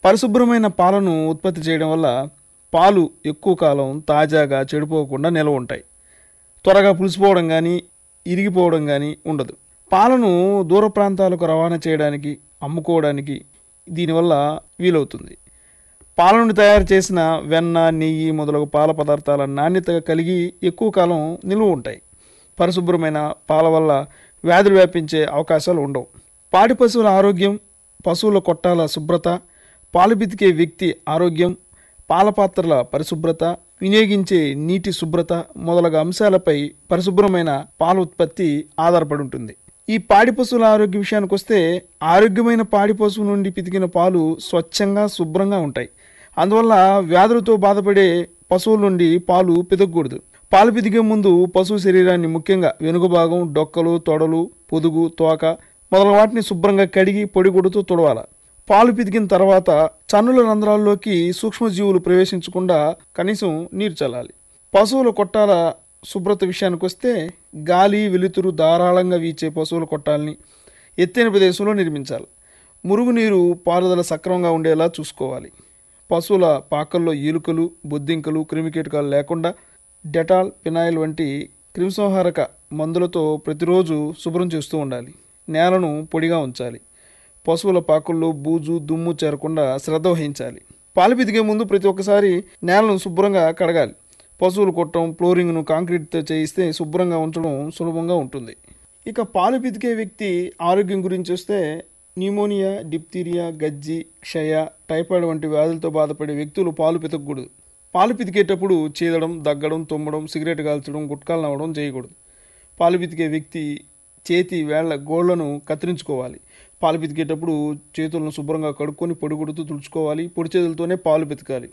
పరిశుభ్రమైన పాలను ఉత్పత్తి చేయడం వల్ల పాలు ఎక్కువ కాలం తాజాగా చెడిపోకుండా నిల్వ ఉంటాయి త్వరగా పులిసిపోవడం కానీ ఇరిగిపోవడం కానీ ఉండదు పాలను దూర ప్రాంతాలకు రవాణా చేయడానికి అమ్ముకోవడానికి దీనివల్ల వీలవుతుంది పాల నుండి తయారు చేసిన వెన్న నెయ్యి మొదలగు పాల పదార్థాల నాణ్యత కలిగి ఎక్కువ కాలం నిల్వ ఉంటాయి పరిశుభ్రమైన పాల వల్ల వ్యాధులు వ్యాపించే అవకాశాలు ఉండవు పాడి పశువుల ఆరోగ్యం పశువుల కొట్టాల శుభ్రత పాలు పితికే వ్యక్తి ఆరోగ్యం పాల పాత్రల పరిశుభ్రత వినియోగించే నీటి శుభ్రత మొదలగు అంశాలపై పరిశుభ్రమైన పాల ఉత్పత్తి ఆధారపడి ఉంటుంది ఈ పాడి పశువుల ఆరోగ్య విషయానికి వస్తే ఆరోగ్యమైన పాడి పశువు నుండి పితికిన పాలు స్వచ్ఛంగా శుభ్రంగా ఉంటాయి అందువల్ల వ్యాధులతో బాధపడే పశువుల నుండి పాలు పితకూడదు పాలు పితికే ముందు పశువు శరీరాన్ని ముఖ్యంగా వెనుక భాగం డొక్కలు తొడలు పొదుగు తోక మొదలగు వాటిని శుభ్రంగా కడిగి పొడిగుడుతూ తుడవాలి పాలు పితికిన తర్వాత చన్నుల రంధ్రాల్లోకి సూక్ష్మజీవులు ప్రవేశించకుండా కనీసం నీరు చల్లాలి పశువుల కొట్టాల శుభ్రత విషయానికి వస్తే గాలి వెలుతురు ధారాళంగా వీచే పశువుల కొట్టాలని ఎత్తైన ప్రదేశంలో నిర్మించాలి మురుగునీరు పారుదల సక్రమంగా ఉండేలా చూసుకోవాలి పశువుల పాకల్లో ఎలుకలు బొద్దింకలు క్రిమికీటకాలు లేకుండా డెటాల్ పినాయిల్ వంటి క్రిమిసంహారక మందులతో ప్రతిరోజు శుభ్రం చేస్తూ ఉండాలి నేలను పొడిగా ఉంచాలి పశువుల పాకుల్లో బూజు దుమ్ము చేరకుండా శ్రద్ధ వహించాలి పాలు పితికే ముందు ప్రతి ఒక్కసారి నేలను శుభ్రంగా కడగాలి పశువులు కొట్టడం ఫ్లోరింగ్ను కాంక్రీట్తో చేయిస్తే శుభ్రంగా ఉంచడం సులభంగా ఉంటుంది ఇక పాలు పితికే వ్యక్తి ఆరోగ్యం గురించి వస్తే న్యూమోనియా డిప్తీరియా గజ్జి క్షయ టైఫాయిడ్ వంటి వ్యాధులతో బాధపడే వ్యక్తులు పాలు పితకూడదు పాలు పితికేటప్పుడు చీదడం దగ్గడం తుమ్మడం సిగరెట్ కాల్చడం గుట్కాలు నవ్వడం చేయకూడదు పాలు పితికే వ్యక్తి చేతి వేళ్ల గోళ్లను కత్తిరించుకోవాలి పాలు పితికేటప్పుడు చేతులను శుభ్రంగా కడుక్కొని పొడి కొడుతూ తుడుచుకోవాలి పొడి చేతులతోనే పాలు పితకాలి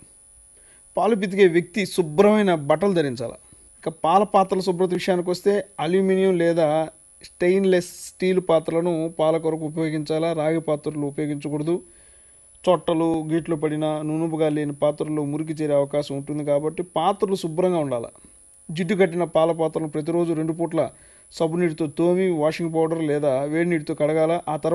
పాలు పితికే వ్యక్తి శుభ్రమైన బట్టలు ధరించాలి ఇక పాల పాత్రల శుభ్రత విషయానికి వస్తే అల్యూమినియం లేదా స్టెయిన్లెస్ స్టీల్ పాత్రలను పాల కొరకు ఉపయోగించాలా రాగి పాత్రలు ఉపయోగించకూడదు చొట్టలు గీట్లు పడిన నునుపుగా లేని పాత్రలు మురికి చేరే అవకాశం ఉంటుంది కాబట్టి పాత్రలు శుభ్రంగా ఉండాలి జిడ్డు కట్టిన పాల పాత్రలను ప్రతిరోజు రెండు పూట్ల సబ్బు నీటితో తోమి వాషింగ్ పౌడర్ లేదా వేడి నీటితో కడగాల ఆ తర్వాత